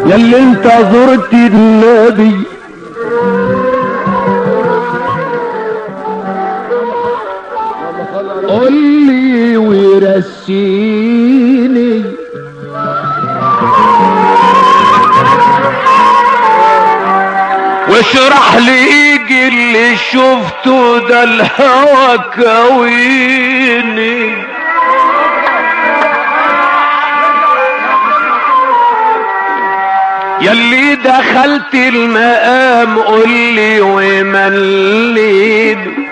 ياللي انت زرت النبي قول لي ورسيني واشرح لي يجي اللي شفته ده الهوى كويني ياللي دخلت المقام قول لي ومليني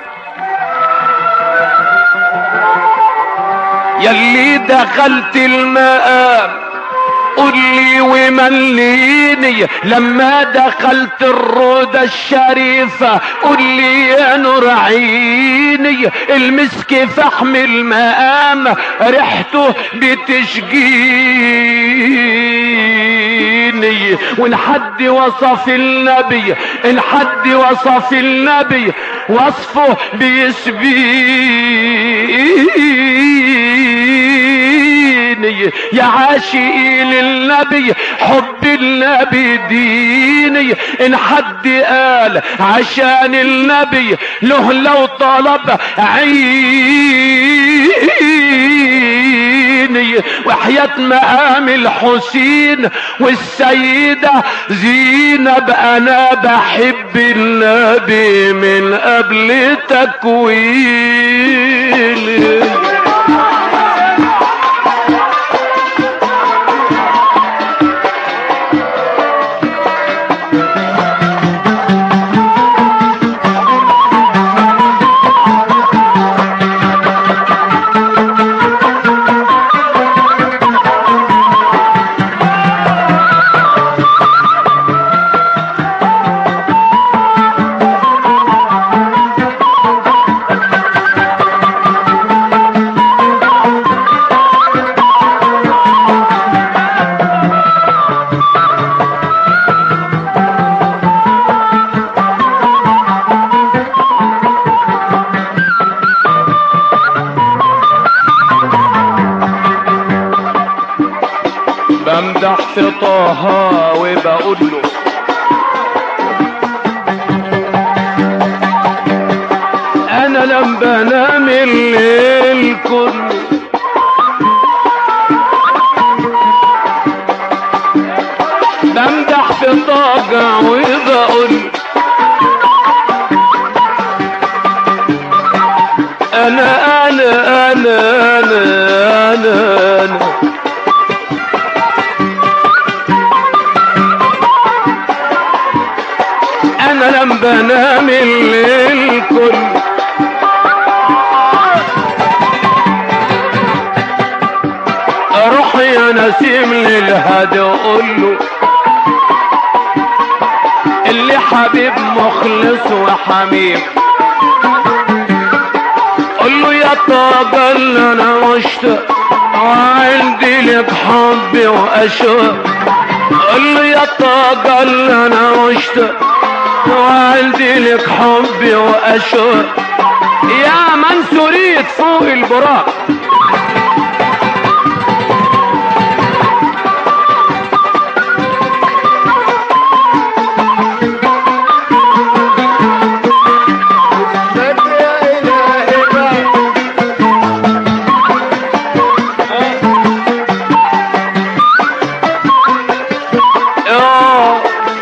ياللي دخلت المقام قول لي ومليني لما دخلت الروضة الشريفة قول لي يا نور عيني المسك فحم المقام ريحته بتشجيني وان حد وصف النبي ان حد وصف النبي وصفه بيسبيني يا عاشقي للنبي حب النبي ديني ان حد قال عشان النبي له لو طلب عيني وحياة مقام الحسين والسيدة زينب انا بحب النبي من قبل تكويني بمدح في طه وبقول له انا لم بنام الليل كله بمدح في طاقة وبقول له انا انا انا انا انا, أنا انا لم بنام الليل كله اروح يا نسيم للهدى اقول له اللي حبيب مخلص وحميم قول له يا طاقة اللي انا مشتاق وعندي لك حبي واشواق قول له يا طاقة اللي انا مشتاق وعندي لك حبي واشواق يا من سريت فوق البراق آه.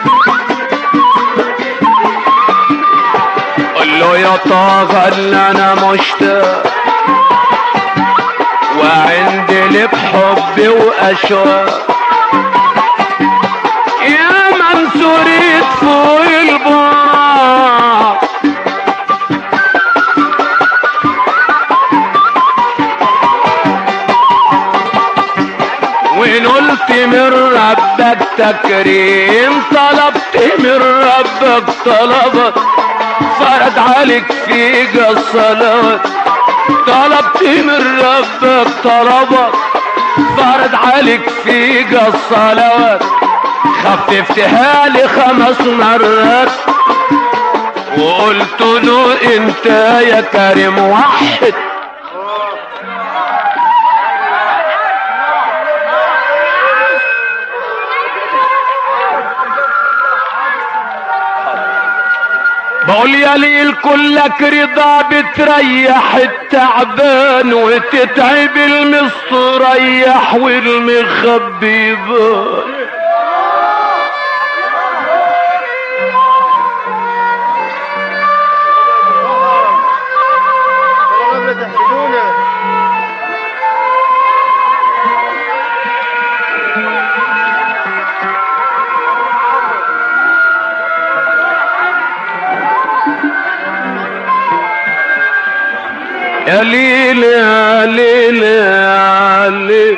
قول له يا طاقة اللي انا مشتاق وعندي لك حبي واشواق يا من سريت فوق البراق وإن قلت من ربك تكريم طلبت من ربك طلبك فرض عليك فيك الصلاة طلبت من ربك طلبك فرض عليك فيك الصلوات خففتها لي خمس مرات وقلت له انت يا كريم واحد بقول يا ليل كلك رضا بتريح التعبان وتتعب المستريح والمخبي بان يا ليل يا ليل يا ليل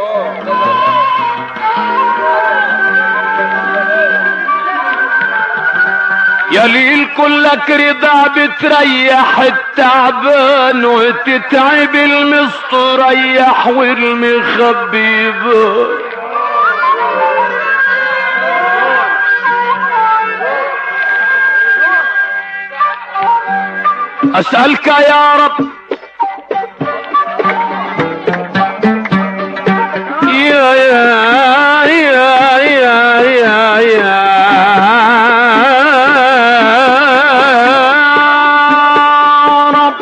يا ليل كلك رضا بتريح التعبان وتتعب المستريح والمخبي بان أسألك يا رب يا يا يا يا يا يا رب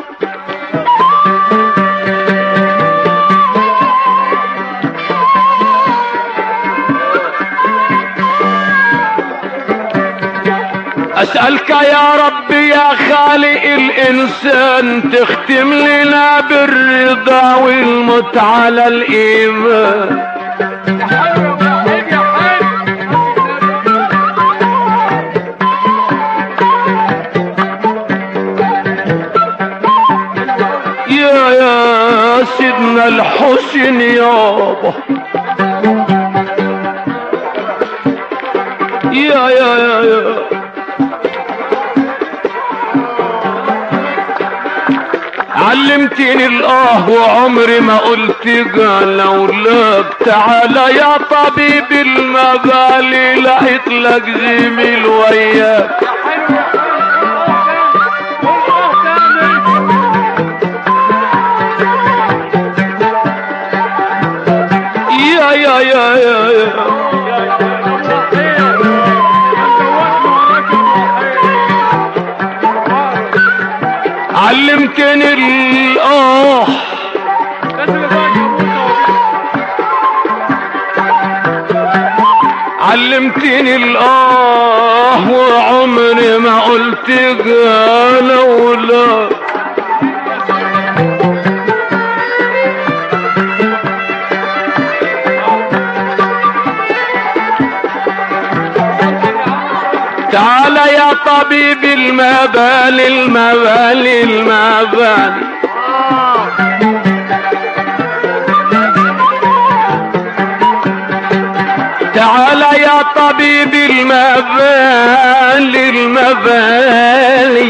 أسألك يا رب يا خالق الإنسان تختم لنا بالرضا والموت على الإيمان يا يا سيدنا الحسين يابا يا يا يا يا علمتني الاه وعمري ما قلت قال لولاك تعالى يا طبيب المبالي لقيت لك زميل وياك يا يا يا يا, يا. علمتني الاه علمتني الاه وعمري ما قلت قال ولا تعال يا طبيب المبالي المبالي المبالي تعال يا طبيب المبالي المبالي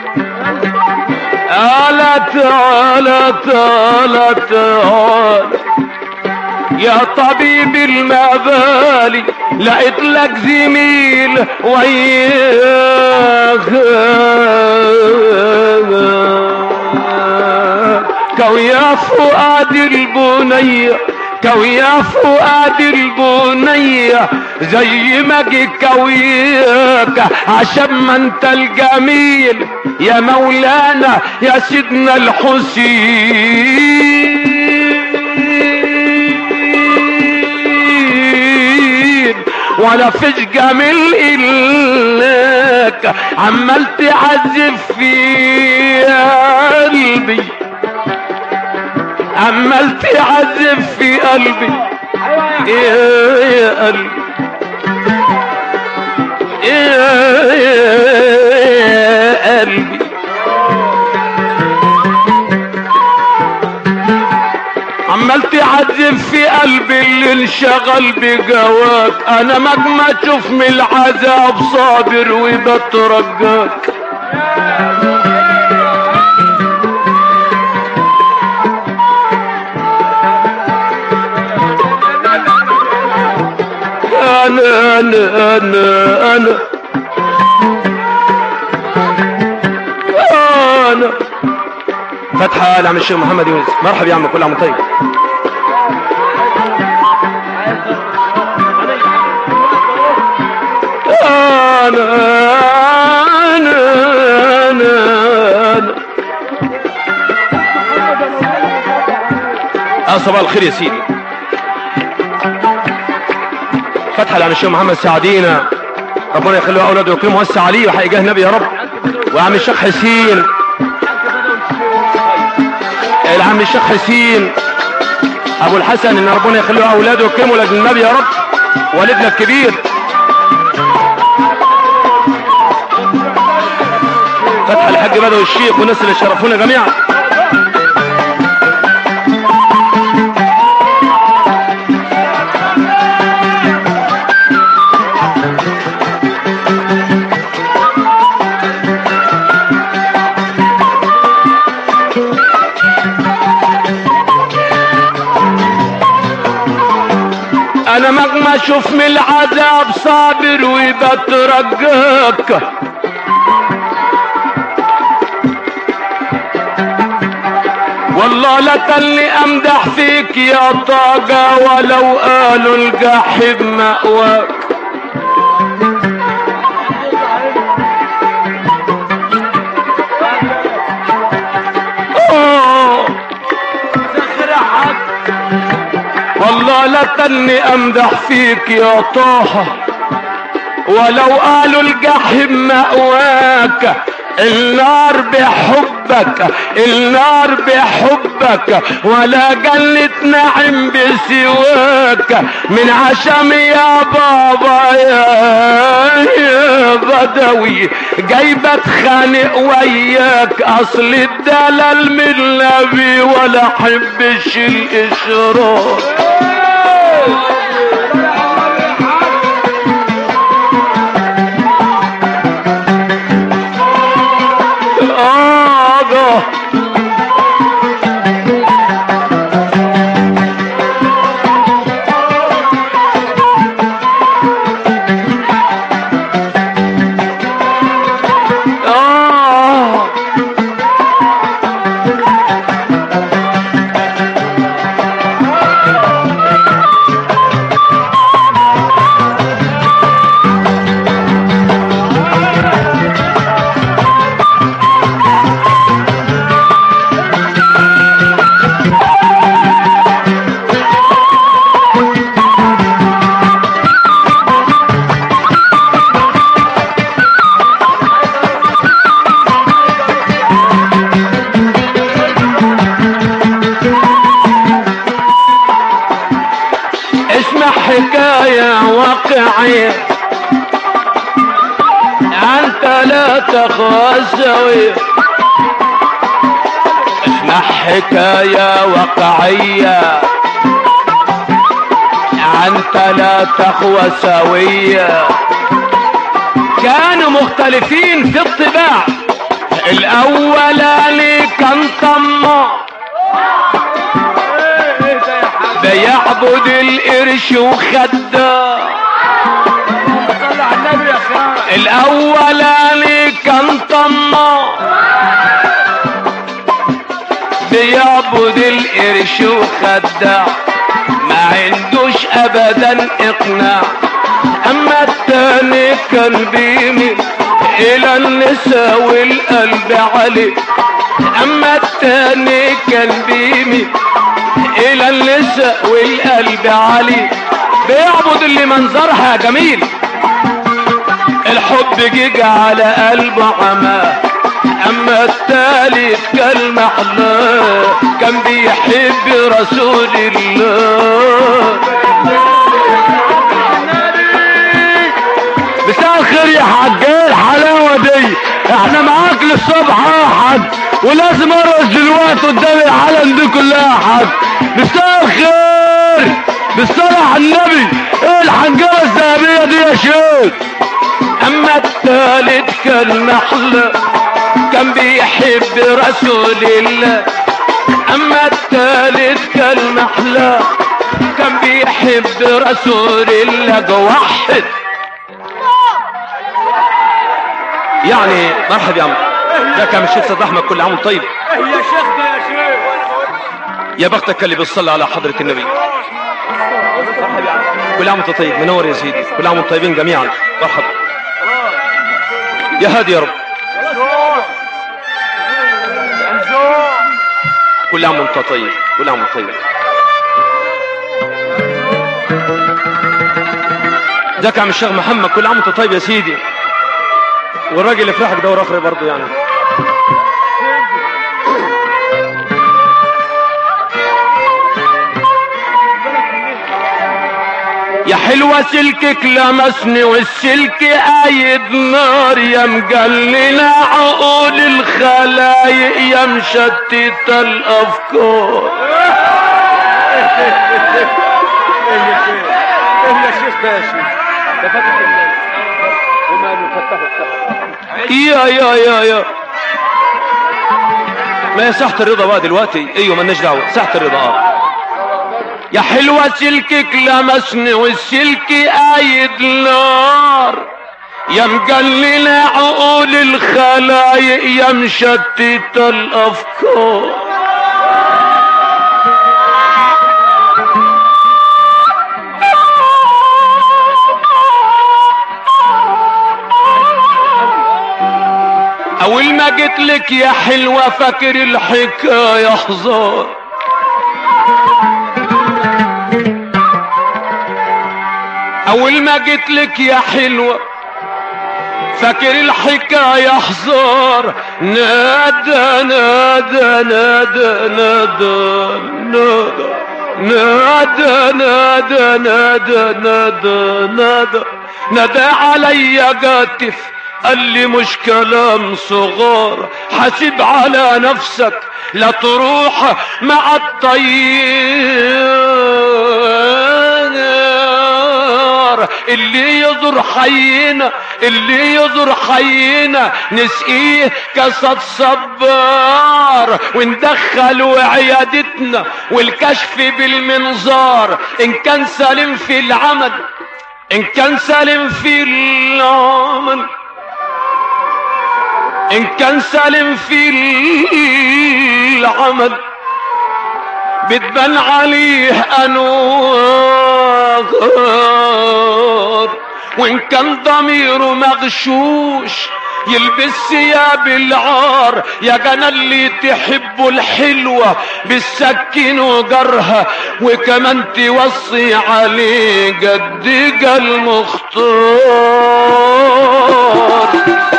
تعال تعال تعال تعال يا طبيب المبالي لقيت لك زميل وياك كويا فؤاد البنية كويا فؤاد البنية زي ما جي كوياك عشان ما انت الجميل يا مولانا يا سيدنا الحسين ولا فيش جميل إلاك عمال تعذب في قلبي عمال تعذب في قلبي يا يا قلبي يا يا قلبي عمال تعذب في قلبي اللي انشغل بجواك انا مهما اشوف من العذاب صابر وبترجاك انا انا انا انا انا فتحة لعم الشيخ محمد يونس مرحبا يا عم كل عام طيب انا انا صباح الخير يا سيدي فتحة لعم الشيخ محمد سعدينا ربنا يخليه اولاده ويكرمه وسع عليه وحقيقه النبي يا رب وعم الشيخ حسين العم الشيخ حسين ابو الحسن ان ربنا يخليه اولاده ويكرمه لاجل النبي يا رب والدنا الكبير فتح الحاج بدوي الشيخ والناس اللي شرفونا جميعا انا مهما اشوف من العذاب صابر وبترجاك والله لتلي امدح فيك يا طاقة ولو قالوا الجحيم مأواك أوه. والله لتلي امدح فيك يا طه ولو قالوا الجحيم مأواك النار بحبك النار بحبك ولا جنة نعم بسواك من عشم يا بابا يا, يا بدوي جاي بتخانق وياك اصل الدلال من النبي ولا حبش الاشراك آه آه اسمع حكاية واقعية أنت لا تخوى الزاوية اسمع حكاية واقعية أنت لا تخوى سوية كانوا مختلفين في الطباع الأولاني كان طماع بيعبد القرش وخدام صلى على النبي يا خان الاولاني كان طماع بيعبد القرش وخداع ما عندوش ابدا اقناع اما التاني كان بيميل الى النساء والقلب عليه اما التاني كان بيميل الى النساء والقلب عليه بيعبد اللي منظرها جميل الحب جيج على قلبه عماه اما التالت كان محلاه كان بيحب رسول الله مساء الخير يا حاج ايه الحلاوه دي احنا معاك للصبح يا حاج ولازم ارقص دلوقتي قدام العالم دي كلها يا حاج مساء الخير بالصلاة على النبي ايه الحنجرة الذهبية دي يا شيخ اما التالت كان محلى كان بيحب رسول الله اما التالت كان محلى كان بيحب رسول الله واحد يعني مرحبا يا عم ده كان الشيخ سيد احمد كل عام وانت طيب ايه يا شيخ ده يا شيخ يا بختك اللي بيصلي على حضرة النبي مرحبا يا عم كل عام وانت طيب منور يا سيدي كل عام وانتم طيبين جميعا مرحبا يا هادي يا رب كل عام وانت طيب كل عام وانت طيب ازيك يا عم الشيخ محمد كل عام وانت طيب يا سيدي والراجل اللي في ريحك ده وراخري برضه يعني يا حلوة سلكك لمسني والسلك قايد نار يا مجللة عقول الخلايق يا مشتتة الأفكار ايه يا شيخ ايه يا شيخ ده يا شيخ ده فتح الناس وما فتحوا الفتح يا يا يا يا ما هي ساحة الرضا بقى دلوقتي ايوه مالناش دعوة ساحة الرضا اه يا حلوة سلكك لمسني والسلك قايد نار يا مجللة عقول الخلايق يا مشتتة الأفكار أول ما جيت لك يا حلوة فاكر الحكاية هزار أول ما جيت لك يا حلوة فاكر الحكاية هزار نادى نادى نادى نادى نادى نادى نادى نادى نادى نادى نادى عليا جاتف قال لي مش كلام صغار حاسب على نفسك لا تروح مع الطيار اللي يضر حينا اللي يضر حينا نسقيه كاسات صبار وندخل عيادتنا والكشف بالمنظار ان كان سليم في العمل ان كان سليم في العمل ان كان سالم في العمل بتبان عليه انوار وان كان ضميره مغشوش يلبس ثياب العار يا جنى اللي تحبوا الحلوة بالسكين وجرها وكمان توصي عليه جدك المختار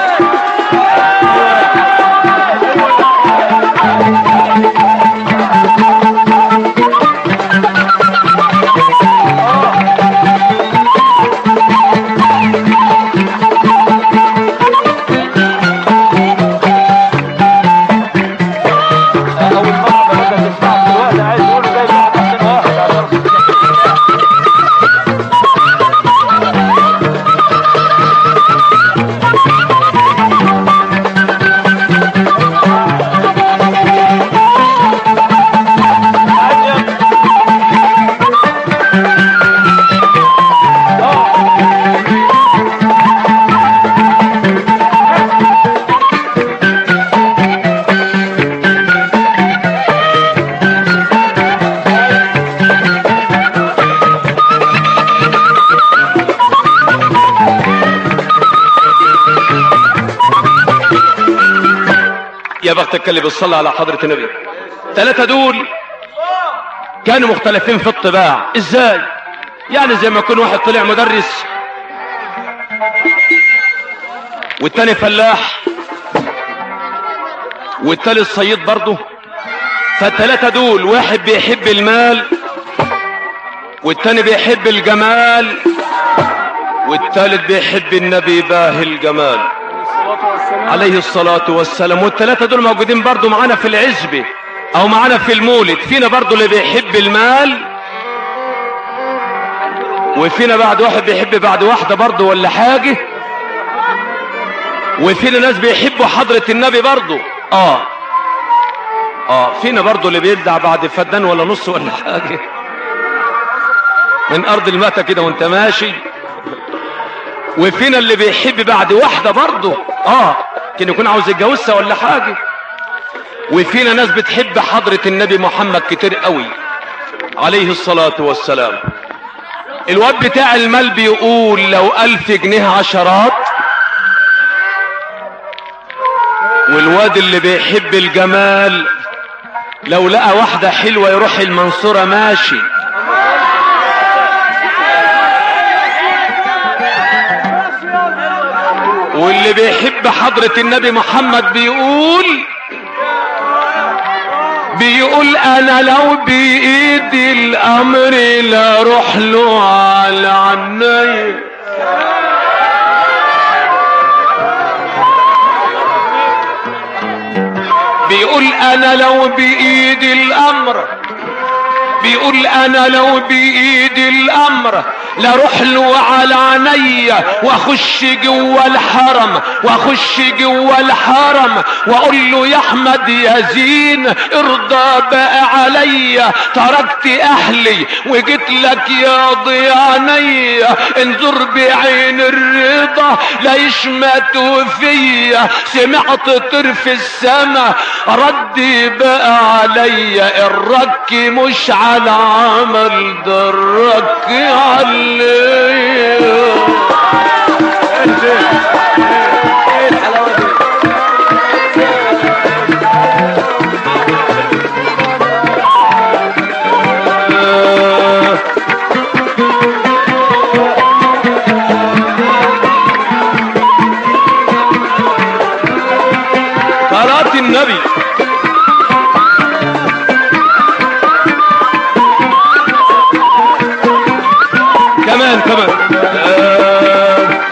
اول مره بقى تسمع دلوقتي عايز يقول زي ما احسن واحد على رأس يا بختك اللي بتصلي على حضرة النبي ثلاثة دول كانوا مختلفين في الطباع ازاي يعني زي ما يكون واحد طلع مدرس والتاني فلاح والتالت صياد برضه فالتلاتة دول واحد بيحب المال والتاني بيحب الجمال والتالت بيحب النبي باهي الجمال الصلاه والسلام عليه الصلاة والسلام والثلاثة دول موجودين برضو معانا في العزبة او معانا في المولد فينا برضو اللي بيحب المال وفينا بعد واحد بيحب بعد واحدة برضو ولا حاجة وفينا ناس بيحبوا حضرة النبي برضو اه اه فينا برضو اللي بيدع بعد فدان ولا نص ولا حاجة من ارض المتى كده وانت ماشي وفينا اللي بيحب بعد واحدة برضه اه كان يكون عاوز يتجوزها ولا حاجة وفينا ناس بتحب حضرة النبي محمد كتير قوي عليه الصلاة والسلام الواد بتاع المال بيقول لو ألف جنيه عشرات والواد اللي بيحب الجمال لو لقى واحدة حلوة يروح المنصورة ماشي اللي بيحب حضرة النبي محمد بيقول بيقول انا لو بايدي الامر لا اروح له على عني بيقول انا لو بايدي الامر بيقول انا لو بايدي الامر لاروح له على عينيا واخش جوا الحرم واخش جوا الحرم واقول له يا احمد يا زين ارضى بقى عليا تركت اهلي وجيت لك يا ضياني انظر بعين الرضا لا يشمتوا فيا سمعت طرف السما ردي بقى عليا الرك مش على عمل ده الرك عليا انت ايه الحلاوه دي قرات النبي كمان كمان آه.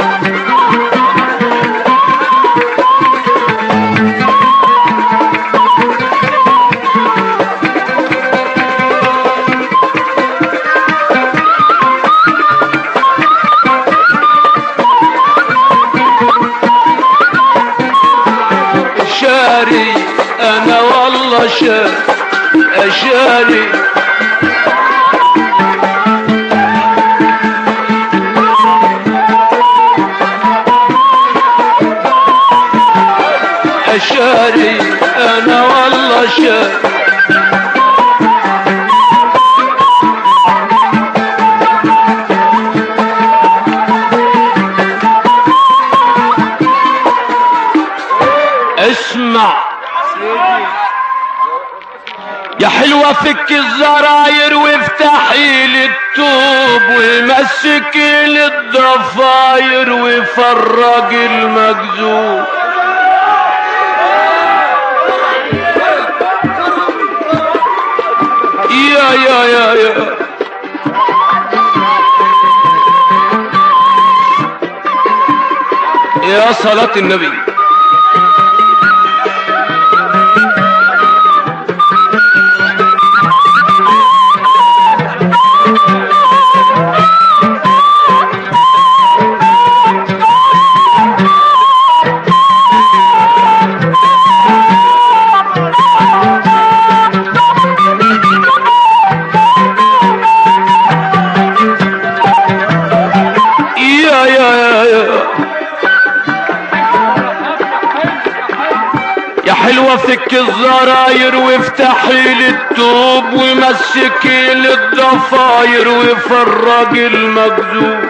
شاري انا والله شاري اشاري اشاري انا والله شاري اسمع يا حلوة فك الزراير وافتحي لي التوب ومسكي لي الضفاير وفرج المجذوب يا يا يا يا يا صلاة النبي يا يا يا يا يا حلوة فك الزراير وافتحي لي التوب ومسكي لي الضفاير وفرج المجذوب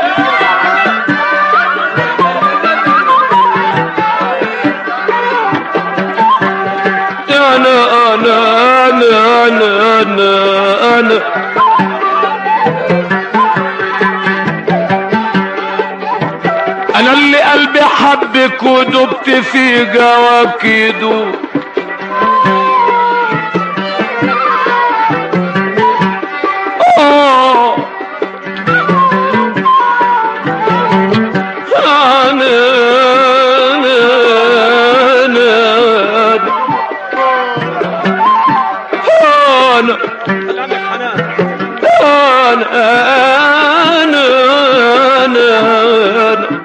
انا انا انا انا انا انا انا اللي قلبي حبك ودبت في جواك يدوب آه. أنا أنا أنا أنا خلي عندك حنان أنا أنا أنا أنا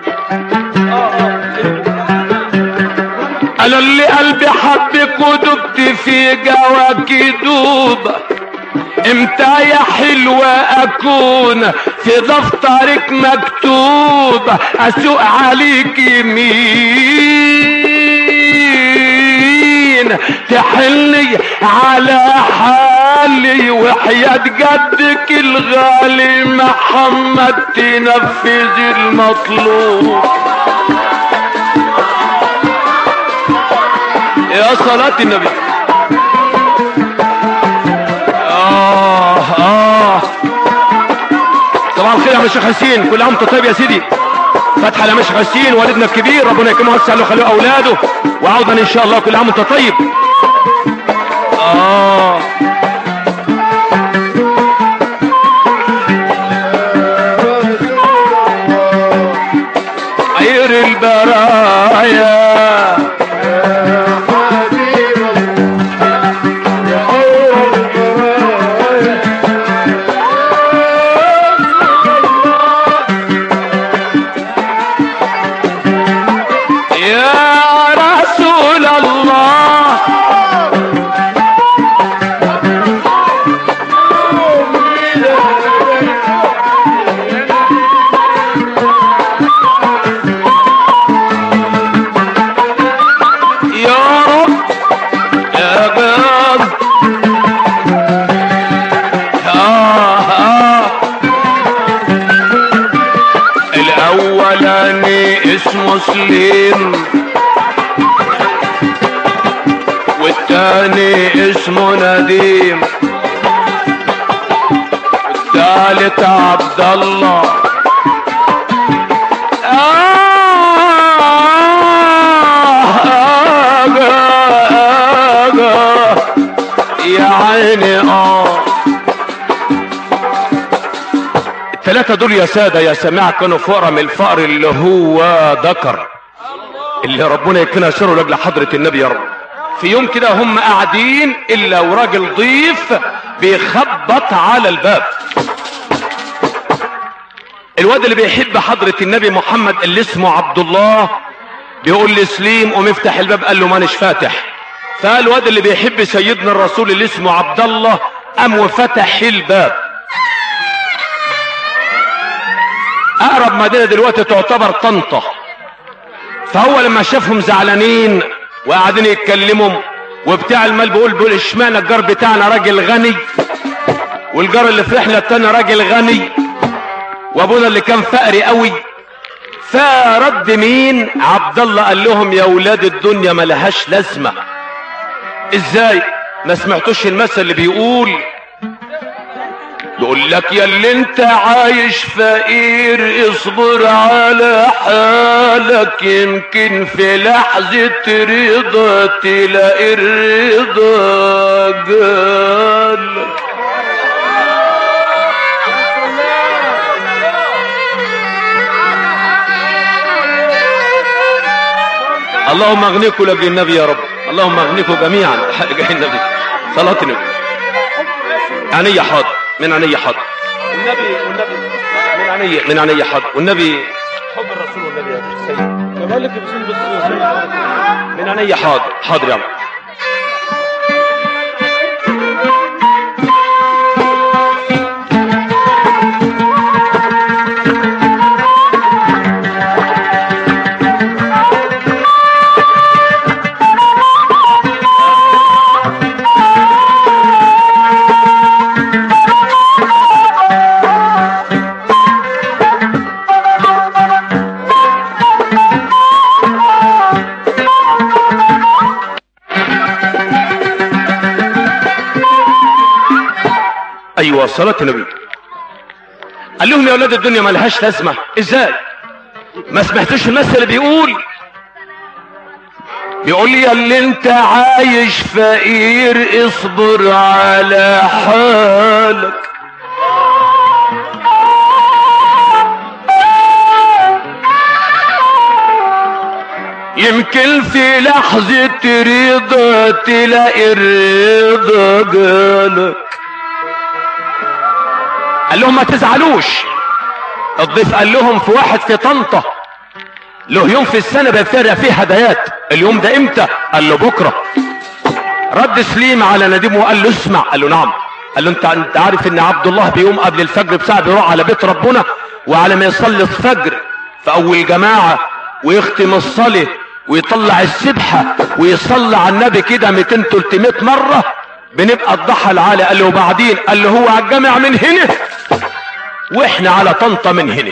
انا اللي قلبي حبك ودبت في جواك دوب امتى يا حلوة اكون في دفترك مكتوب اسوق عليك يمين تحلي على حالي وحياة جدك الغالي محمد تنفذ المطلوب يا صلاة النبي آه آه صباح الخير يا عم الشيخ حسين كل عام وانت طيب يا سيدي فتحي لمش حسين والدنا الكبير ربنا يكرمه ويوسع له ويخليه اولاده وعودا ان شاء الله كل عام وانت طيب اه خير البرايا يا رسول الله يا رب يا باب آه آه الأولاني اسمه سليم والتاني اسمه نديم والتالت عبد الله آه آه آه يا عيني اه الثلاثة دول يا سادة يا سماع كانوا فقراء من الفقر اللي هو ذكر اللي ربنا يكفينا شره لاجل حضرة النبي يا رب في يوم كده هم قاعدين الا وراجل ضيف بيخبط على الباب الواد اللي بيحب حضرة النبي محمد اللي اسمه عبد الله بيقول لسليم قوم افتح الباب قال له مانيش فاتح فالواد اللي بيحب سيدنا الرسول اللي اسمه عبد الله قام وفتح الباب اقرب مدينه دلوقتي تعتبر طنطا فهو لما شافهم زعلانين وقاعدين يتكلموا وبتاع المال بيقول بيقول اشمعنى الجار بتاعنا راجل غني والجار اللي في رحله التانية راجل غني وابونا اللي كان فقري قوي فرد مين عبد الله قال لهم يا ولاد الدنيا ملهاش لازمه ازاي ما سمعتوش المثل اللي بيقول يقول لك يا اللي انت عايش فقير اصبر على حالك يمكن في لحظة رضا تلاقي الرضا جالك اللهم اغنيكم لاجل النبي يا رب اللهم اغنيكم جميعا لاجل النبي صلاة النبي عينيا حاضر من عينيا حاضر والنبي والنبي من عينيا من عينيا حاضر والنبي حب الرسول والنبي يا سيد ما بقول لك يا بسم بس من عينيا حاضر حاضر يا عم ايوه صلاة النبي قال لهم يا اولاد الدنيا ملهاش لازمه ازاي ما سمعتوش المثل اللي بيقول بيقول يا اللي انت عايش فقير اصبر على حالك يمكن في لحظة رضا تلاقي الرضا جالك قال لهم ما تزعلوش الضيف قال لهم في واحد في طنطا له يوم في السنة بيفترق فيه هدايات اليوم ده امتى قال له بكرة رد سليم على نديم وقال له اسمع قال له نعم قال له انت انت عارف ان عبد الله بيقوم قبل الفجر بساعة بيروح على بيت ربنا وعلى ما يصلي الفجر في اول جماعة ويختم الصلاة ويطلع السبحة ويصلي على النبي كده 200 300 مرة بنبقى الضحى العالي قال له وبعدين قال له هو على الجامع من هنا واحنا على طنطا من هنا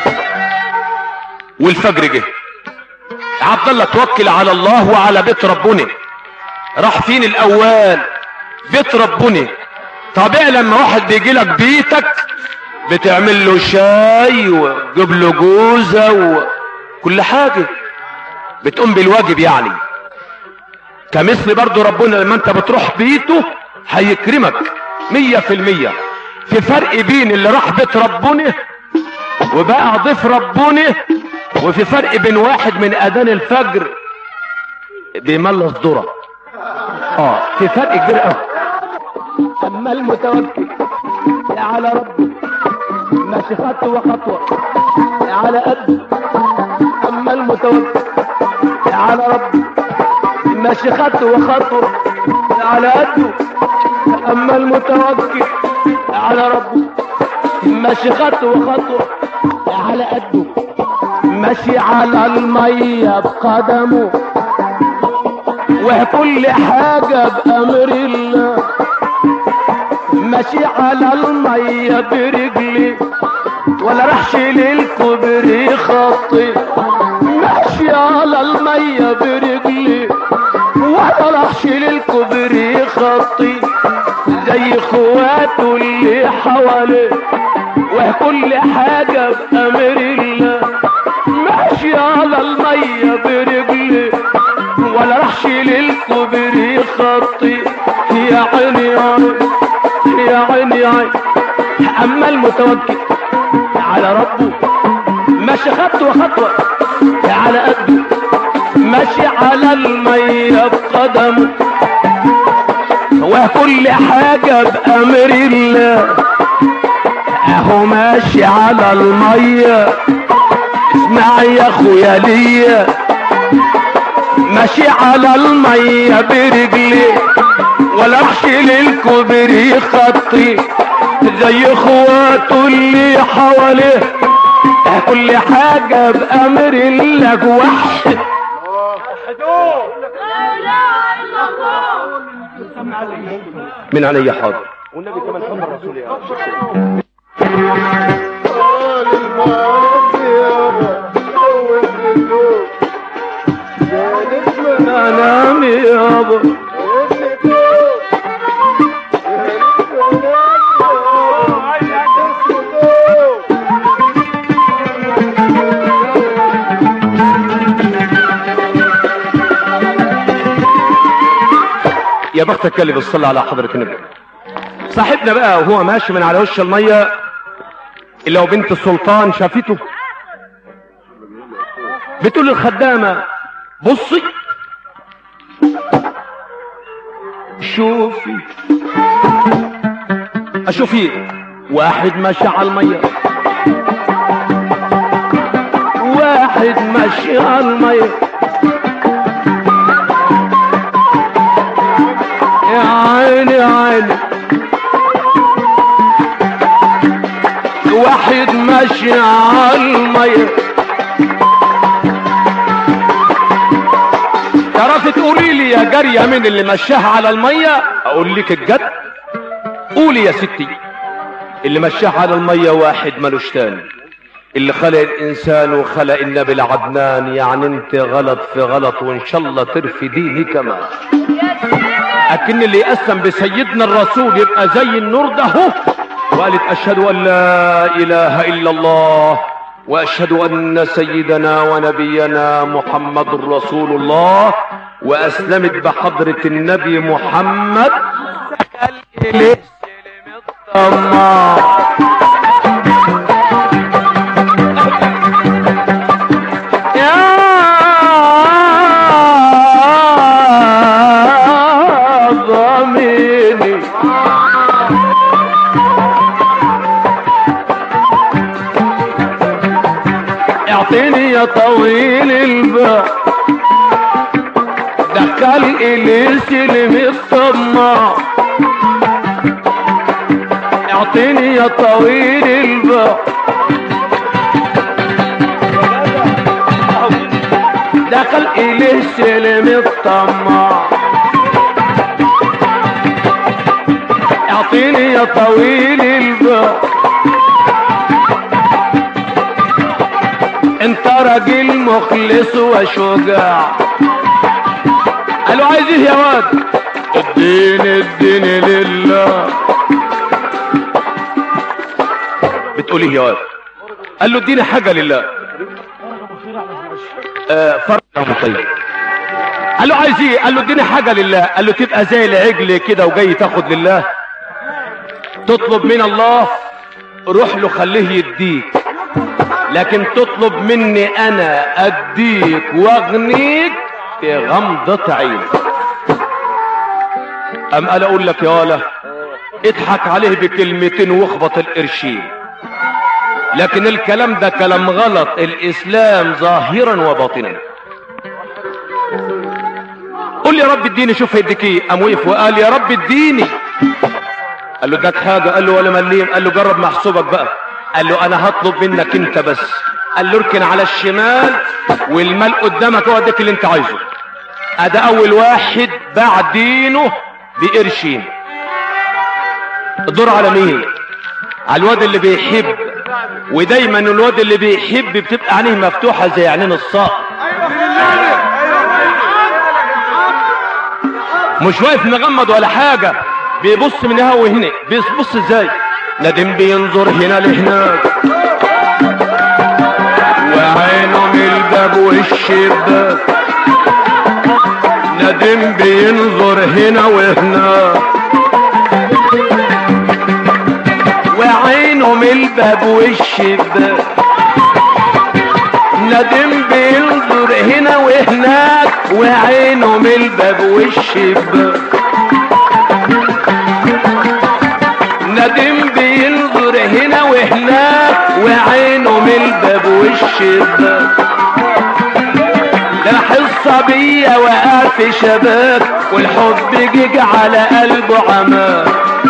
والفجر جه عبد الله توكل على الله وعلى بيت ربنا راح فين الاول بيت ربنا طبيعي لما واحد بيجي لك بيتك بتعمل له شاي وتجيب له جوزة وكل حاجة بتقوم بالواجب يعني كمثل برضو ربنا لما انت بتروح بيته هيكرمك مية في المية في فرق بين اللي راح بيت ربنا وبقى ضيف ربنا وفي فرق بين واحد من اذان الفجر بيملص ذره اه في فرق كبير قوي اما المتوكل على ربه ماشي خطوه خطوه على قد اما المتوكل على ربه ماشي خطوه خطوه على قده اما المتوكل على ربه ماشي خطوه خطوه على قده ماشي على الميه بقدمه وكل حاجة بأمر الله ماشي على المية برجلي ولا راحش للكبري خطي ماشي على المية برجلي ولا راحش للكبري خطي زي اخواته اللي حواليه وكل حاجة بأمر الله ماشي على المية برجلي ولا راحش للكبري خطي يا عيني يا عيني يا عيني يا عيني اما المتوكل على ربه ماشي خطوه خطوه على قده ماشي على الميه بقدمه وكل حاجه بامر الله اهو ماشي على الميه اسمع يا اخويا ليا ماشي على المية برجلي ولا امشي للكبري خطي زي اخواته اللي حواليه كل حاجة بأمر الله وحد من علي حاضر والنبي كمان حب الرسول يا رب قال الماضي يابا أول بدون جالس من انام يابا يا بختك اللي بتصلي على حضرة النبي صاحبنا بقى وهو ماشي من على وش المية اللي هو بنت السلطان شافته بتقول للخدامة بصي شوفي اشوف ايه واحد ماشي على المية واحد ماشي على المية يا عيني يا عيني واحد ماشي على المية تعرفي تقولي لي يا جارية مين اللي مشاها على المية اقول لك الجد قولي يا ستي اللي مشاها على المية واحد ملوش تاني اللي خلق الانسان وخلق النبي العدنان يعني انت غلط في غلط وان شاء الله ترفي ديني كمان لكن اللي يقسم بسيدنا الرسول يبقى زي النور ده هو وقالت اشهد ان لا اله الا الله واشهد ان سيدنا ونبينا محمد رسول الله واسلمت بحضرة النبي محمد الله يا ضميني اعطيني يا طويل البال دخل الي سلم الطماع اعطيني يا طويل البال دخل اليه سلم الطماع اعطيني يا طويل البال انت راجل مخلص وشجاع قالوا عايز ايه يا واد الدين الدين لله بتقول ايه يا واد قال له اديني حاجه لله آه فرق يا أم طيب قال له عايز ايه قال له اديني حاجه لله قال له تبقى زي العجل كده وجاي تاخد لله تطلب من الله روح له خليه يديك لكن تطلب مني انا اديك واغنيك في غمضة عين ام قال اقول لك يا ولا اضحك عليه بكلمتين واخبط القرشين لكن الكلام ده كلام غلط الاسلام ظاهرا وباطنا قول يا رب اديني شوف هيديك ايه قام وقف وقال يا رب اديني قال له اداك حاجه قال له ولا مليم قال له جرب محسوبك بقى قال له انا هطلب منك انت بس قال له اركن على الشمال والمال قدامك هو اديك اللي انت عايزه ادي اول واحد باع دينه بقرشين الدور على مين على الواد اللي بيحب ودايما الواد اللي بيحب بتبقى عينيه مفتوحه زي عينين الصقر مش واقف مغمض ولا حاجة بيبص من هنا وهنا بيبص ازاي ندم بينظر هنا لهناك وعينه من الباب والشباك ندم بينظر هنا وهناك وعينه من الباب والشباك ندم بينظر هنا وهناك وعينه من الباب والشباك ندم بينظر هنا وهناك وعينه من الباب والشباك راح الصبية وقع في شباك والحب جيج على قلبه عماك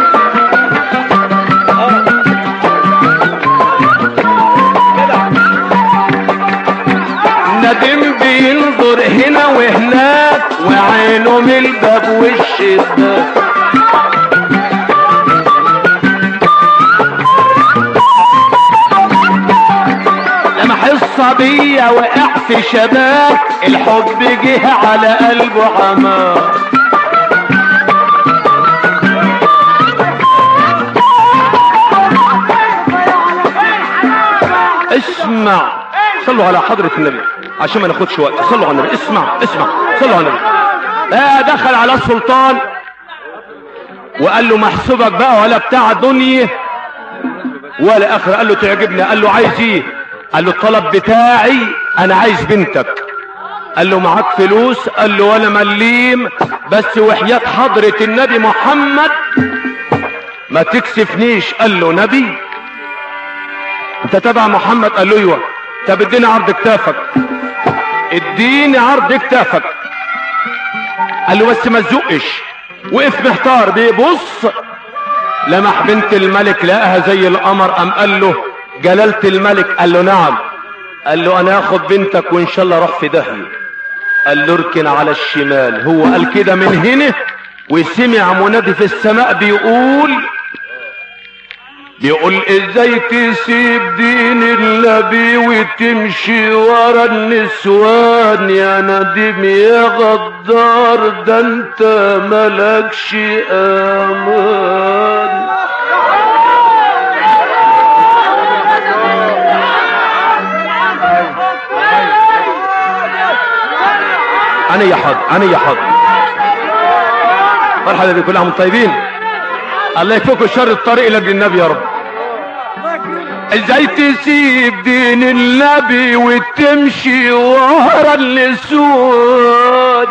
ندم بينظر هنا وهناك وعينه من الباب والشباك لمح الصبية وقع في شباك الحب جه على قلبه عماك اسمع صلوا على حضرة النبي عشان ما ناخدش وقت صلوا على النبي اسمع اسمع صلوا على النبي آه دخل على السلطان وقال له محسوبك بقى ولا بتاع دنيا ولا اخر قال له تعجبني قال له عايز ايه قال له الطلب بتاعي انا عايز بنتك قال له معاك فلوس قال له ولا مليم بس وحياة حضرة النبي محمد ما تكسفنيش قال له نبي انت تبع محمد قال له ايوه طب اديني عرض كتافك اديني عرض كتافك قال له بس ما تزقش وقف محتار بيبص لمح بنت الملك لقاها زي القمر قام قال له جلالة الملك قال له نعم قال له انا اخد بنتك وان شاء الله اروح في داهيه قال له اركن على الشمال هو قال كده من هنا وسمع منادي في السماء بيقول بيقول ازاي تسيب دين النبي وتمشي ورا النسوان يا نديم يا غدار ده انت ملكش امان انا يا حظ انا يا حظ مرحبا بكم كلهم طيبين الله يكفيكم شر الطريق لاجل النبي يا رب ازاي تسيب دين النبي وتمشي ورا النسوان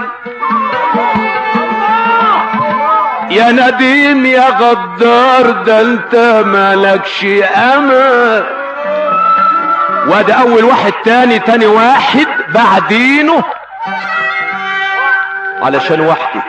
يا نديم يا غدار ده انت مالكش امان وده اول واحد تاني تاني واحد بعدينه علشان وحدي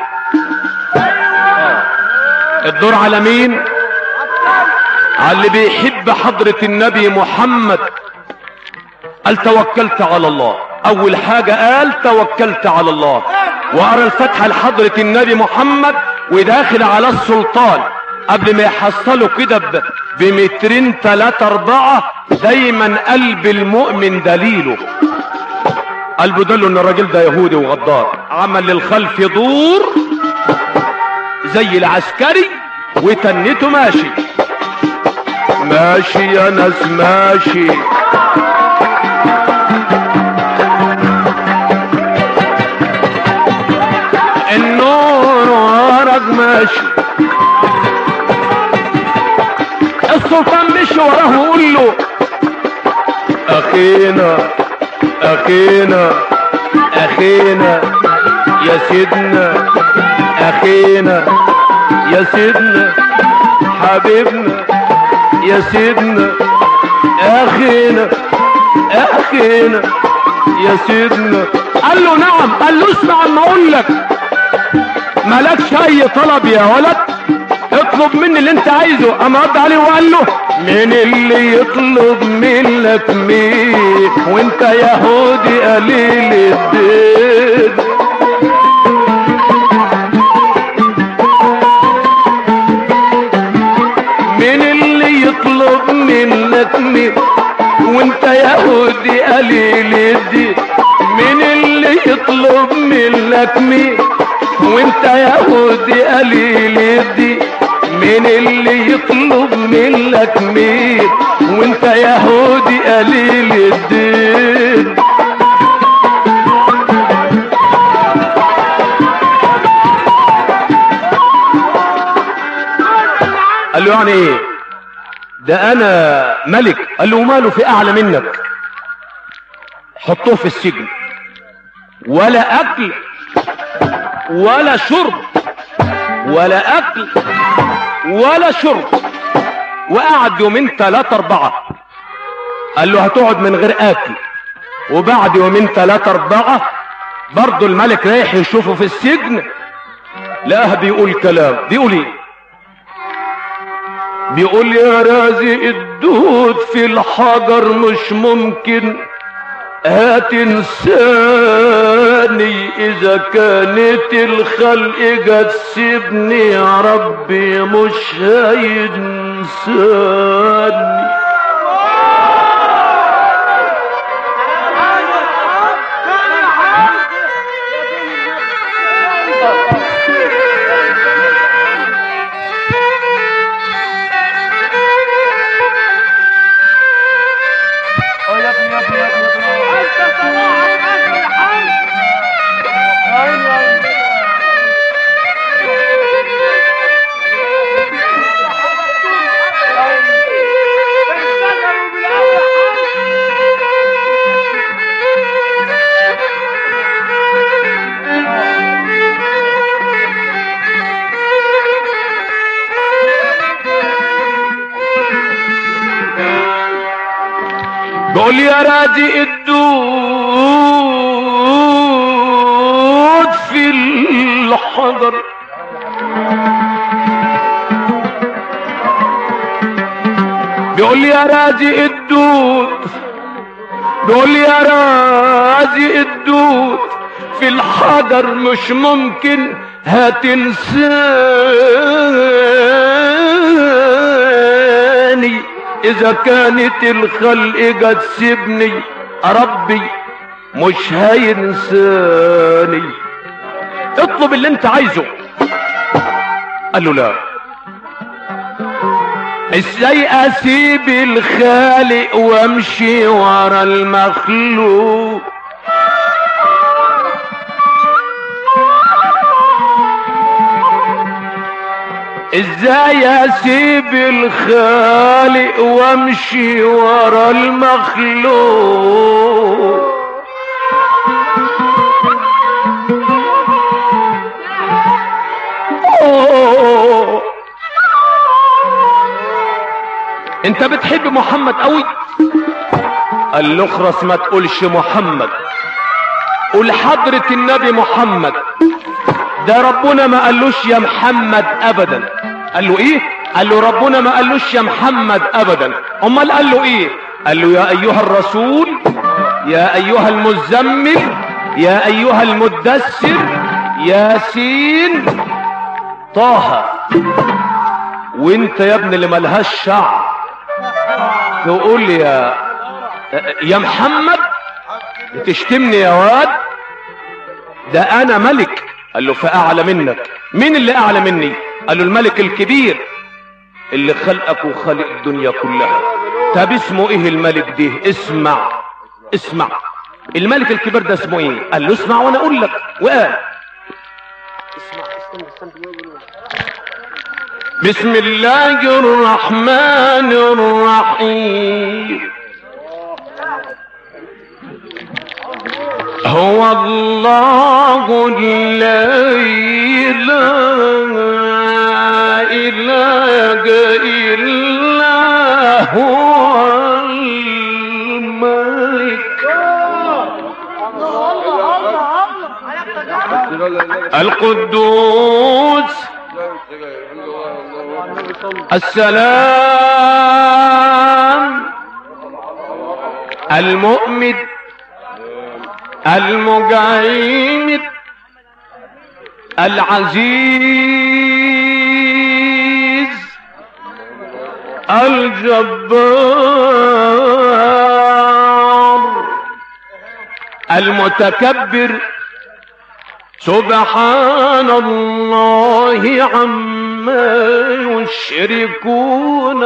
الدور على مين على اللي بيحب حضرة النبي محمد قال توكلت على الله اول حاجة قال توكلت على الله وقرا الفتحة لحضرة النبي محمد وداخل على السلطان قبل ما يحصلوا كده ب- بمترين تلاتة اربعة دايما قلب المؤمن دليله قلبه دله ان الراجل ده يهودي وغدار عمل للخلف دور زي العسكري وتنته ماشي ماشي يا ناس ماشي النور ورق ماشي السلطان مشي وراه وقول له اخينا اخينا اخينا يا سيدنا اخينا يا سيدنا حبيبنا يا سيدنا اخينا اخينا يا سيدنا قال له نعم قال له اسمع اما اقول لك مالكش اي طلب يا ولد اطلب مني اللي انت عايزه اما رد عليه وقال له مين اللي يطلب منك مين وانت يهودي قليل الدين مين اللي يطلب منك مين وانت يهودي قليل الدين مين اللي يطلب منك مين وانت يهودي قليل الدين مين اللي يطلب منك مين وانت يهودي قليل الدين قال له يعني ايه ده انا ملك قال له ماله في اعلى منك حطوه في السجن ولا اكل ولا شرب ولا اكل ولا شرب وقعد يومين ثلاثة اربعة قال له هتقعد من غير اكل وبعد يومين ثلاثة اربعة برضه الملك رايح يشوفه في السجن لقاه بيقول كلام بيقول ايه بيقول يا رازق الدود في الحجر مش ممكن هتنساني اذا كانت الخلق جت سيبني يا ربي مش هينساني بقول يا رادي الدود في الحجر بيقول يا رازي الدود بيقول يا رازي الدود في الحجر مش ممكن هتنساني اذا كانت الخلق جت سيبني ربي مش هينساني اطلب اللي انت عايزه قال له لا ازاي اسيب الخالق وامشي ورا المخلوق ازاي اسيب الخالق وامشي ورا المخلوق أوه. انت بتحب محمد قوي قال له اخرس ما تقولش محمد قول حضرة النبي محمد ده ربنا ما قالوش يا محمد ابدا قال له ايه قال له ربنا ما قالوش يا محمد ابدا امال قال له ايه قال له يا ايها الرسول يا ايها المزمل يا ايها المدثر ياسين طه وانت يا ابن اللي ملهاش شعر تقول لي يا يا محمد بتشتمني يا واد ده انا ملك قال له فاعلى منك مين اللي اعلى مني قال له الملك الكبير اللي خلقك وخلق الدنيا كلها طب اسمه ايه الملك ده اسمع اسمع الملك الكبير ده اسمه ايه قال له اسمع وانا اقول لك وقال بسم الله الرحمن الرحيم هو الله الذي لا إله إلا هو الملك القدوس السلام المؤمن المجيد العزيز الجبار المتكبر سبحان الله عما يشركون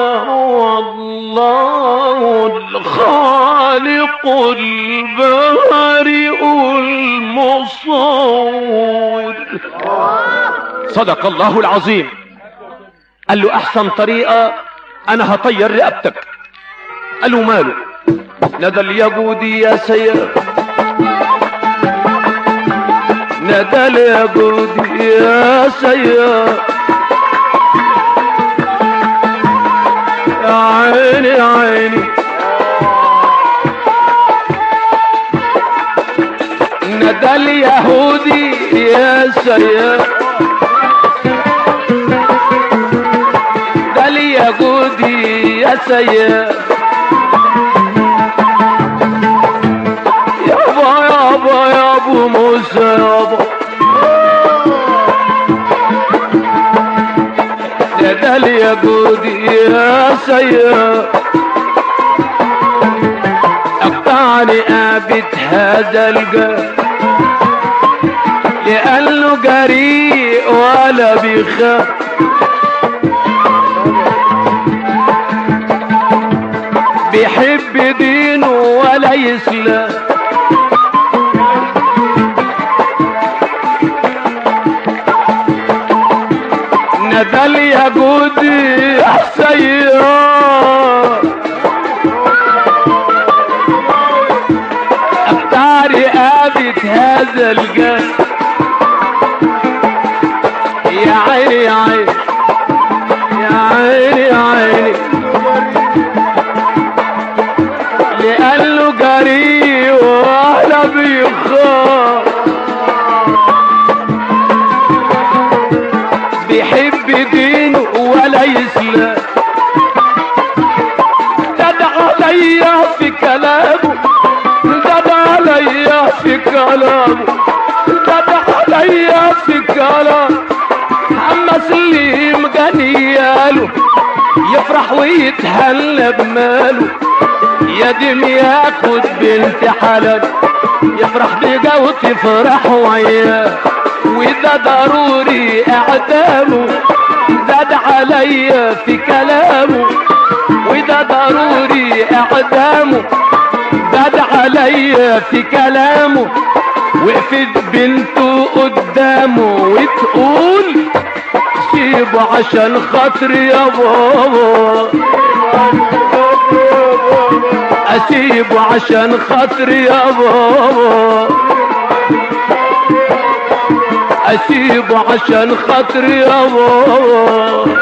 والله الخالق البارئ المصور صدق الله العظيم قال له احسن طريقة انا هطير رقبتك قال له ماله ندى اليهودي يا سيد ندى اليهودي يا سيد يا عيني يا عيني ندى اليهودي يا سيد ده اليهودي يا سيد يابا يابا يا ابو موسى يابا ده اليهودي يا سيد اقطعني ابد هذا القلب لانه جريء ولا بيخاف بيحب دينه ولا يسلم ندى اليهودي يا سيد اختاري ابد هذا القلب يا عيني يا عيني يا عيني يا عيني لأنه قريب ولا بيخاف بيحب دينه ولا يسلم زاد عليا في كلامه زاد عليا في كلامه زاد عليا في كلامه عم سليم غنياله يفرح ويتهنى بماله يدم ياخد بنت حلال يفرح بيها وتفرح وياه وده ضروري اعدامه زاد عليا في كلامه وده ضروري اعدامه زاد عليا في كلامه وقفت بنته قدامه وتقول سيبه عشان خاطري يا بابا اسيبه عشان خاطري يا بابا اسيبه عشان خاطري يا بابا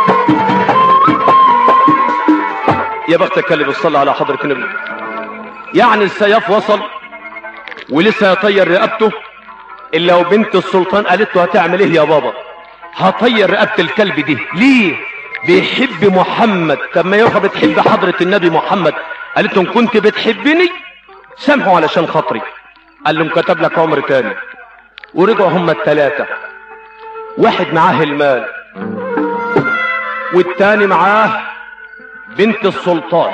يا بختك اللي بتصلي على حضرة النبي يعني السياف وصل ولسه يطير رقبته الا لو بنت السلطان قالت له هتعمل ايه يا بابا هطير رقبة الكلب دي ليه بيحب محمد طب ما يوحى بتحب حضرة النبي محمد قالت له ان كنت بتحبني سامحه علشان خاطري قال لهم كتب لك عمر تاني ورجعوا هما التلاتة واحد معاه المال والتاني معاه بنت السلطان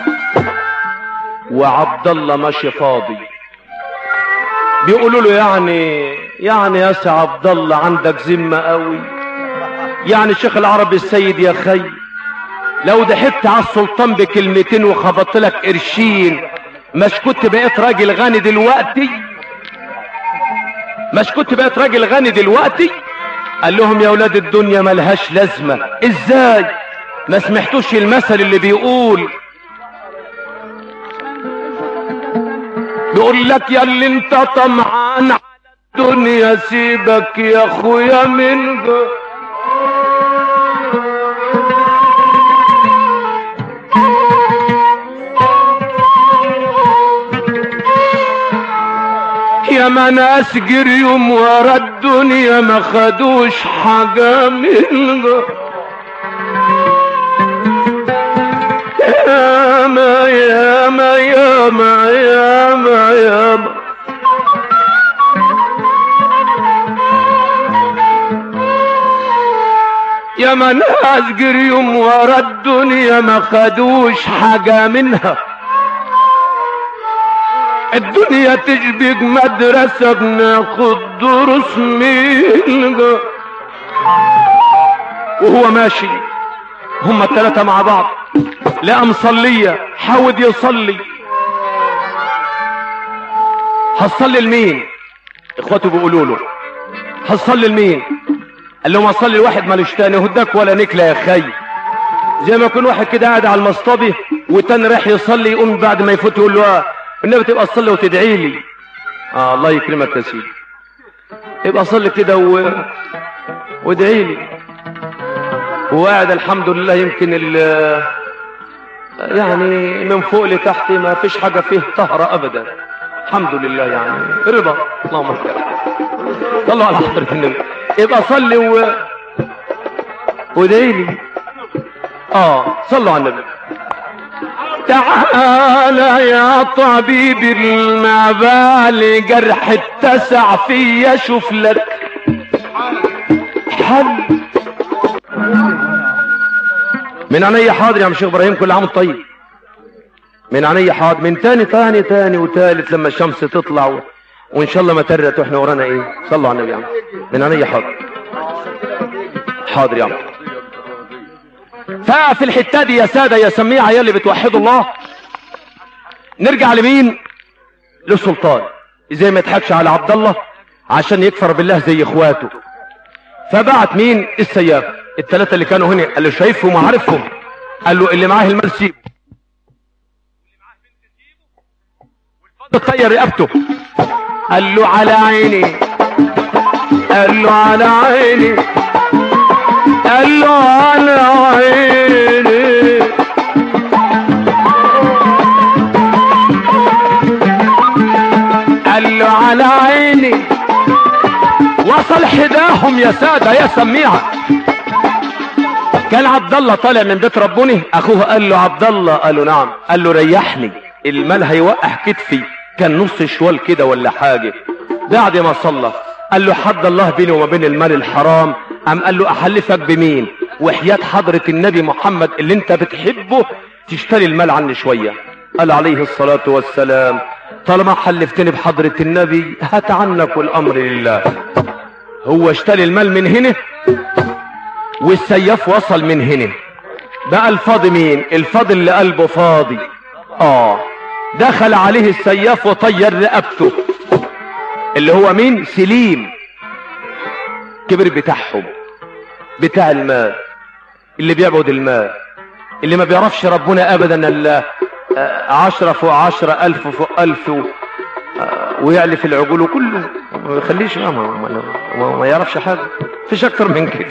وعبد الله ماشي فاضي بيقولوا له يعني يعني يا سي عبد الله عندك ذمه قوي يعني شيخ العربي السيد يا خي لو ضحكت على السلطان بكلمتين وخبطت لك قرشين مش كنت بقيت راجل غني دلوقتي مش كنت بقيت راجل غني دلوقتي قال لهم يا ولاد الدنيا ملهاش لازمة ازاي ما سمحتوش المثل اللي بيقول بيقول لك يا اللي انت طمعان على الدنيا سيبك يا اخويا من جوه يا ما ناس جريهم ورا الدنيا ما خدوش حاجة منها يا ما يا ما يا ما يا ما يا ما يا ما ناس جريهم ورا الدنيا ما خدوش حاجة منها الدنيا تشبه مدرسة بناخد دروس منها وهو ماشي هما التلاتة مع بعض لقى مصلية حاول يصلي هتصلي لمين اخواته بيقولوا له هتصلي لمين قال لهم هصلي لواحد مالوش تاني هداك ولا نكلة يا خي زي ما يكون واحد كده قاعد على المصطبة والتاني رايح يصلي يقوم بعد ما يفوت يقول له آه، النبي تبقى تصلي وتدعي لي اه الله يكرمك يا سيدي يبقى صلي كده و... وادعي لي وقاعد الحمد لله يمكن ال يعني من فوق لتحت ما فيش حاجة فيه طهرة أبدا الحمد لله يعني رضا اللهم اكبر صلوا على حضرة النبي يبقى صلي و... وادعي لي اه صلوا على النبي تعال يا طبيب المبالي جرح اتسع فيا شوف لك حل من عينيا حاضر يا عم شيخ ابراهيم كل عام وأنت طيب من عينيا حاضر من تاني تاني تاني وتالت لما الشمس تطلع و... وان شاء الله ما ترت واحنا ورانا ايه صلوا على النبي يا عم من عينيا حاضر حاضر يا عم ففي الحته دي يا ساده يا سميعه يا اللي بتوحدوا الله نرجع لمين للسلطان زي ما يضحكش على عبد الله عشان يكفر بالله زي اخواته فبعت مين السياف الثلاثه اللي كانوا هنا قال له شايفهم وعارفهم قال له اللي معاه المال سيبه تطير رقبته قال له على عيني قال له على عيني قال له على عيني قال له على عيني وصل حداهم يا سادة يا سميعة كان عبد الله طالع من بيت ربوني اخوه قال له عبد الله قال له نعم قال له ريحني المال هيوقع كتفي كان نص شوال كده ولا حاجة بعد ما صلى قال له حد الله بيني وما بين المال الحرام قام قال له احلفك بمين وحياة حضرة النبي محمد اللي انت بتحبه تشتري المال عني شوية قال عليه الصلاة والسلام طالما حلفتني بحضرة النبي هات عنك والامر لله هو اشتري المال من هنا والسياف وصل من هنا بقى الفاضي مين الفاضي اللي قلبه فاضي اه دخل عليه السياف وطير رقبته اللي هو مين سليم كبر بتاعهم بتاع المال اللي بيعبد المال اللي ما بيعرفش ربنا ابدا الا آه، عشرة فوق عشرة الف فوق الف و... آه، ويعلف العقول وكله ما يخليش ما, ما, ما, ما, ما يعرفش حاجة فيش اكتر من كده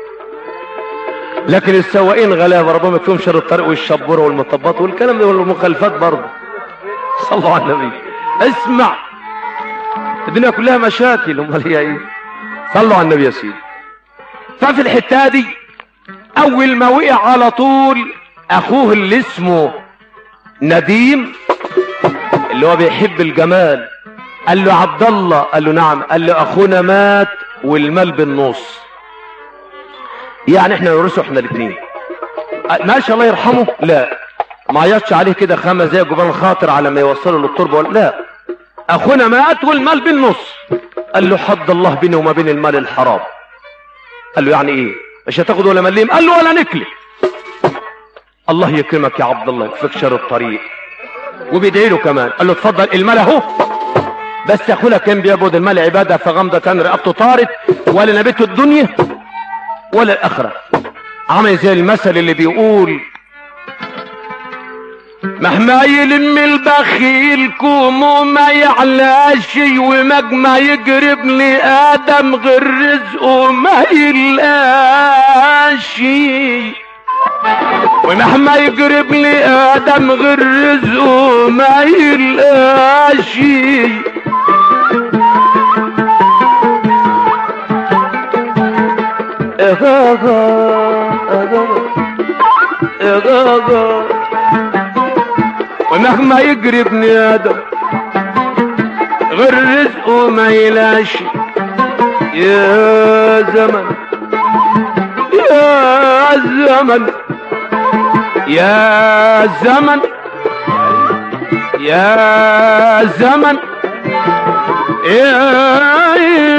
لكن السواقين غلابة ربما فيهم شر الطريق والشبورة والمطبات والكلام ده والمخالفات برضه صلوا على النبي اسمع الدنيا كلها مشاكل امال هي ايه صلوا على النبي يا سيدي ففي الحته دي اول ما وقع على طول اخوه اللي اسمه نديم اللي هو بيحب الجمال قال له عبد الله قال له نعم قال له اخونا مات والمال بالنص يعني احنا نورثه احنا الاثنين ماشي الله يرحمه لا ما عيطش عليه كده خمس زي جبال الخاطر على ما يوصله للتربه ولا لا اخونا مات والمال بالنص قال له حد الله بيني وما بين المال الحرام قال له يعني ايه مش هتاخد ولا مليم قال له ولا نكله الله يكرمك يا عبد الله يكفيك شر الطريق وبيدعي له كمان قال له اتفضل المال اهو بس اخونا كان بيعبد المال عباده فغمضه رقبته طارت ولا نبته الدنيا ولا الاخره عامل زي المثل اللي بيقول مهما يلم البخيل كومه ما يعلاش ومجمع يقرب لآدم غير رزقه ما يلقاش ومهما يقرب لآدم غير رزقه ما يلقاش ومهما يقرب لآدم غير رزقه ما يلاش يا زمن يا زمن يا زمن يا زمن يا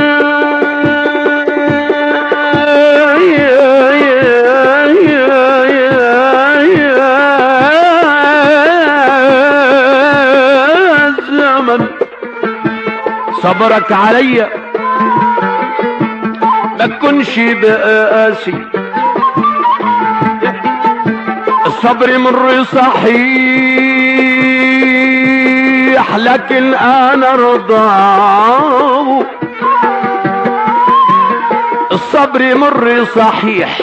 زمن صبرك عليا ما تكونش بقاسي الصبر مر صحيح لكن انا رضاه الصبر مر صحيح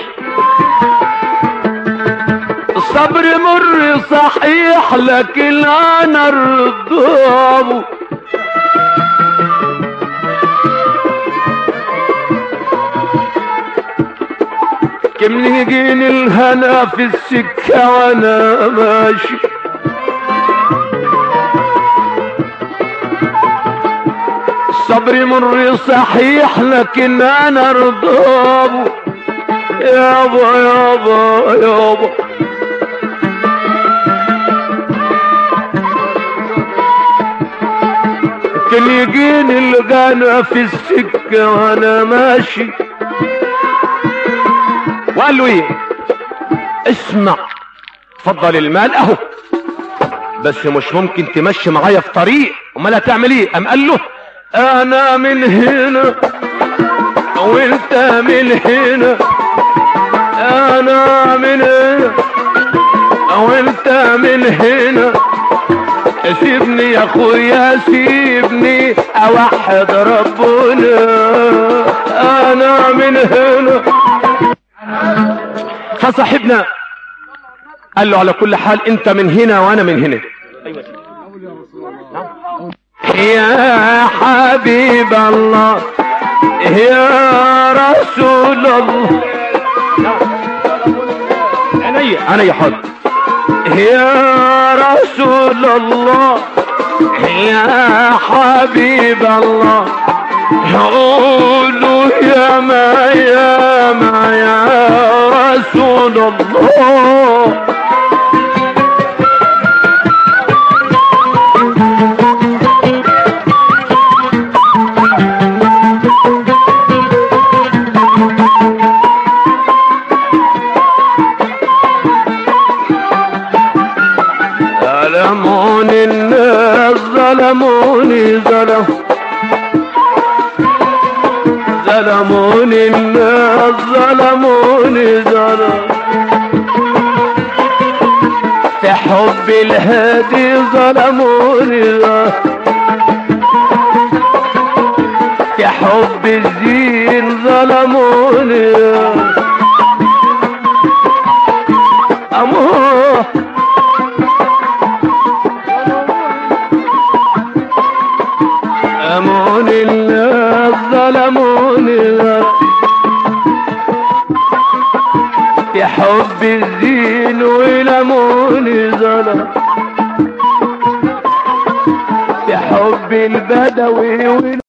الصبر مر صحيح لكن انا رضاه كم يجيني الهنا في السكة وانا ماشي الصبر مر صحيح لكن انا رضاه يابا يابا يابا كان يجيني الغنى في السكة وانا ماشي وقال له ايه اسمع اتفضل المال اهو بس مش ممكن تمشي معايا في طريق امال هتعمل ايه قام قال له انا من هنا وانت من هنا انا من هنا وانت من هنا سيبني يا اخويا سيبني اوحد ربنا انا من هنا فصاحبنا قال له على كل حال انت من هنا وانا من هنا يا حبيب الله يا رسول الله عينيا انا يا حاج يا رسول الله يا حبيب الله قولوا يا ما يا ما يا رسول الله ظلموني الناس ظلموني ظلم ظلموني الناس ظلموني ظلم في حب الهادي ظلموني ظلم في حب الزين ظلموني أمور أموني الناس ظلموني في حب الزين ولموني ظلم في حب البدوي